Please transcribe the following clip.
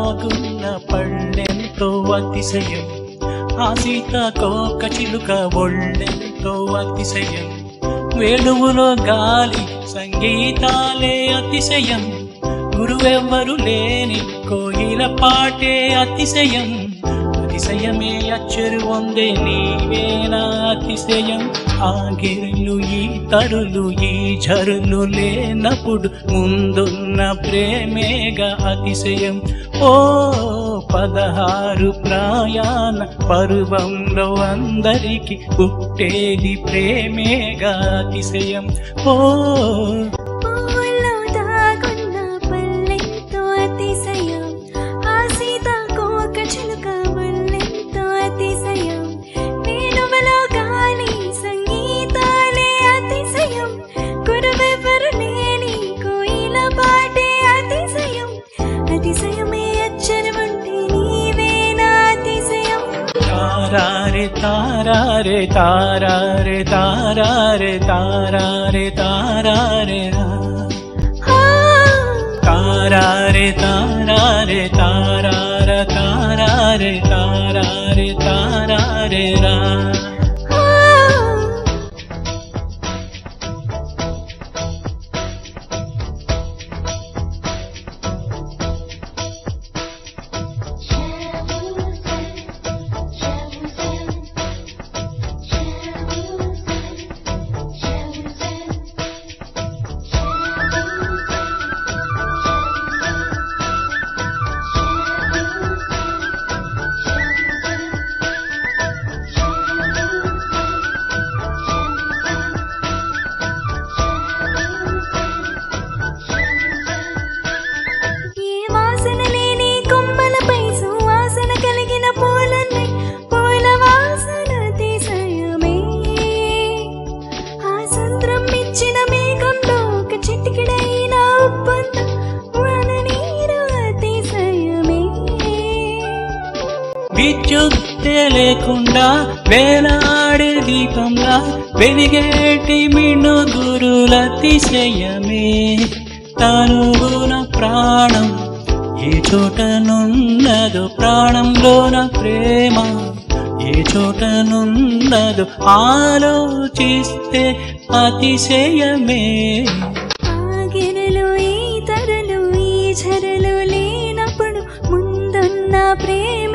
దాగున్న పళ్ళెంతో అతిశయం ఆ సీతాకోక చిలుక ఒళ్ళెంతో అతిశయం వేణువులో గాలి సంగీతాలే అతిశయం గురువెవ్వరు లేని కోయిల పాటే అతిశయం అతిశయమే అచ్చరు వందే నీవేనా అతిశయం ఆ గిరులు ఈ తరులు ఈ జరులు లేనప్పుడు ముందున్న ప్రేమేగా అతిశయం ఓ పదహారు ప్రయాణ పరువంలో అందరికి పుట్టేది ప్రేమేగా అతిశయం ఓ పువ్వుల్లో దాగున్న పల్లెంతో అతిశయం ఆ సీతాకోక చిలుక వల్లెంతో అతిశయం వేణువులో గాలి సంగీతాలే అతిశయం గురువెవ్వరు లేని కోయిల పాటే అతిశయం అతిశయమే అచ్చరముంటే నీవేనా అతిశయం తారారే తారారే తారారే తారారే తారారే తారారే రా. ఆ తారారే తారారే తారార తారారే తారారే తారారే రా ఆ ఏ వాసన లేని కొమ్మలపై సువాసన కలిగిన పూలన్నీ పూల వాసన అతిశయమే ఆ సంద్రం ఇచ్చిన మేఘంలో ఒక చిటికిడైన ఒప్పందం వాన నీరు అతిశయమే విద్యుత్తే లేకుండా వేలాడే దీపంలా వెలిగేటి మినుగురులతిశయమే తనుగున ప్రాణం ఏ చోటనున్నదో ప్రాణంలోన ప్రేమ ఏ చోటనున్నదో ఆలోచిస్తే అతిశయమే ఆగిరలు ఈ తరలు ఈ ఝరలు లేనప్పుడు ముందున్న ప్రేమ